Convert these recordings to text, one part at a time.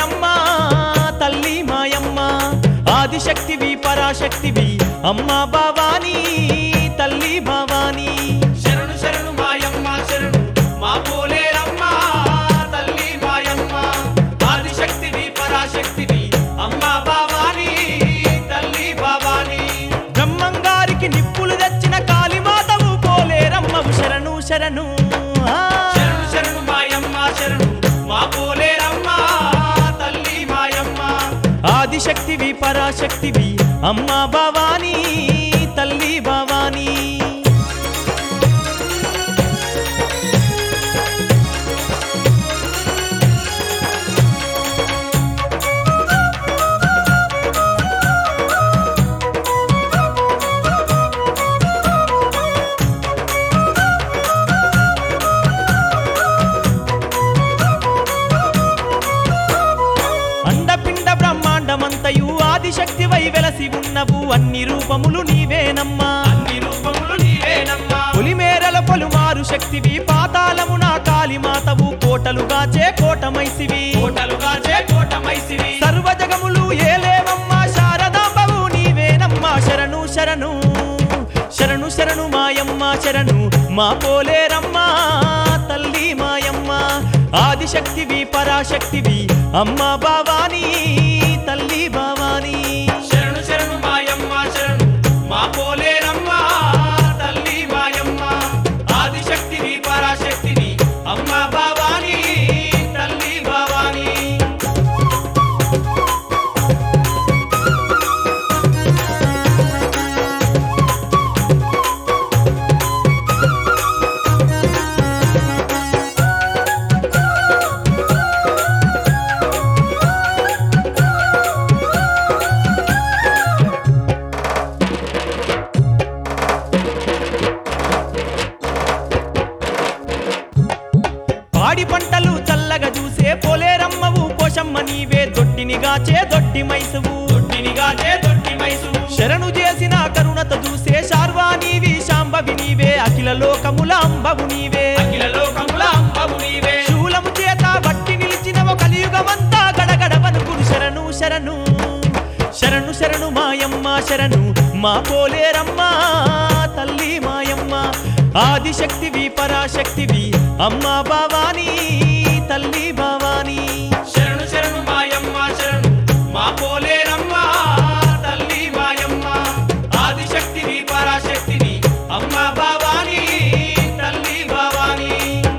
పోలేరమ్మ తల్లి మాయమ్మ ఆదిశక్తివి పరాశక్తివి అమ్మ భవానీ తల్లి భవానీ శరణు శరణు మాయమ్మ శరణు మా పోలేరమ్మ తల్లి మాయమ్మ ఆదిశక్తివి పరాశక్తివి అమ్మ భవానీ తల్లి భవానీ బ్రహ్మంగారికి నిప్పులు తెచ్చిన కాళీమాతవు పోలేరమ్మవు శరణు శరణు ఆ. శరణు శరణు మాయమ్మ శరణు మా పోలేరమ్మ తల్లి మాయమ్మ ఆదిశక్తివి పరాశక్తివి అమ్మ భవానీ తల్లి భవానీ అండపిండ బ్రహ్మాండమంతయు ఆదిశక్తివై వెలసి ఉన్నవు అన్ని రూపములు నీవేనమ్మా అన్ని రూపములు నీవేనమ్మా పులిమేరల పలుమారు శక్తివి పాతాళమున కాళీమాతవు కోటలుగాచే కోటమైసివి కోటలుగా చే కోటమైసిరి సర్వజగములు ఏలేవమ్మా శారదాంబవు నీవేనమ్మా శరణు శరణు శరణు శరణు మాయమ్మ శరణు మా పోలేరమ్మా తల్లి మాయమ్మ ఆదిశక్తివి పరాశక్తివి అమ్మ భవానీ తల్లి భవానీ శరణు శరణు మాయమ్మ శరణు మా పోలేరమ్మ తల్లి మాయమ్మ ఆదిశక్తివి పరాశక్తివి అమ్మ భవానీ తల్లి భవానీ పాడి పంటలు చల్లగా చూసే పోలేరమ్మవు పోషమ్మ నీవే దొడ్డినిగాచే దొడ్డి మైసువు దొడ్డినిగా చే దొడ్డి మైసువు శరణు చేసిన కరుణత చూసే శార్వా నీవి శాంబవి నీవే అఖిల లోకముల అంబవు నీవే అఖిల లోకముల అంబవు నీవే శూలము చేత బట్టి నిలిచినవ కలియుగమంతా గడగడవనుకుడు శరణు శరణు శరణు శరణు మాయమ్మ శరణు మా పోలేరమ్మ తల్లి మాయమ్మ ఆదిశక్తివి పరాశక్తివి అమ్మ భవానీ తల్లి భవానీ శరణు శరణు మాయమ్మ శరణు మా పోలేరమ్మ తల్లి మాయమ్మ ఆదిశక్తివి పరాశక్తివి అమ్మ భవానీ తల్లి భవానీ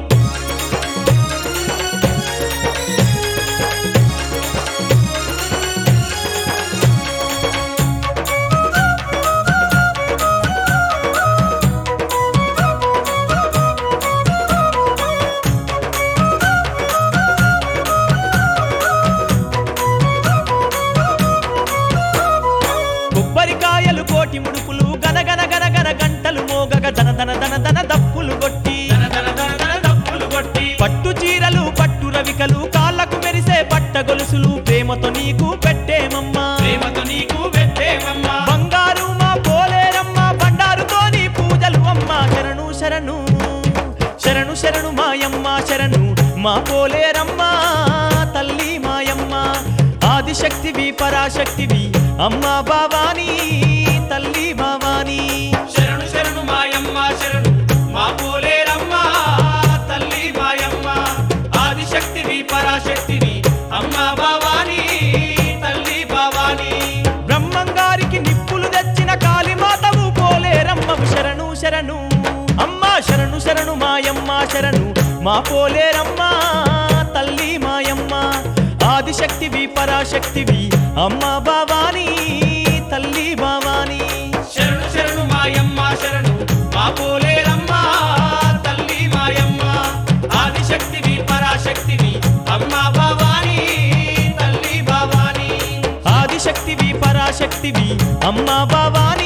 కొబ్బరికాయలు కోటి ముడుపులు గనగన గనగన గంటలు మోగగ ధన ధన ధన ధన దప్పులు కొట్టి ధన ధన ధన ధన దప్పులు కొట్టి పట్టు చీరలు పట్టు రవికలు కాళ్ళకు మెరిసే పట్ట గొలుసులు ప్రేమతో నీకు పెట్టేమమ్మా ప్రేమతో నీకు పెట్టేమమ్మ బంగారు మా పోలేరమ్మ బండారుతోని పూజలు అమ్మ శరణు శరణు శరణు శరణు మాయమ్మ శరణు మా పోలేరమ్మ తల్లి మాయమ్మ ఆదిశక్తివి పరాశక్తివి అమ్మ భవానీ తల్లి భవానీ శరణు శరణు మాయమ్మ శరణు మా పోలేరమ్మ తల్లి మాయమ్మ ఆదిశక్తివి పరాశక్తివి అమ్మ భవానీ తల్లి భవానీ బ్రహ్మంగారికి నిప్పులు తెచ్చిన కాళీమాతవు పోలేరమ్మవు శరణు శరణు అమ్మ శరణు శరణు మాయమ్మ శరణు మా పోలేరమ్మ తల్లి మాయమ్మ ఆదిశక్తివి పరాశక్తివి అమ్మ భవానీ తల్లి భవానీ శరణు శరణు మాయమ్మ శరణు మా పోలేరమ్మ తల్లి మాయమ్మ ఆదిశక్తివి పరాశక్తివి అమ్మ భవానీ తల్లి భవానీ ఆదిశక్తివి పరాశక్తివి అమ్మ భవానీ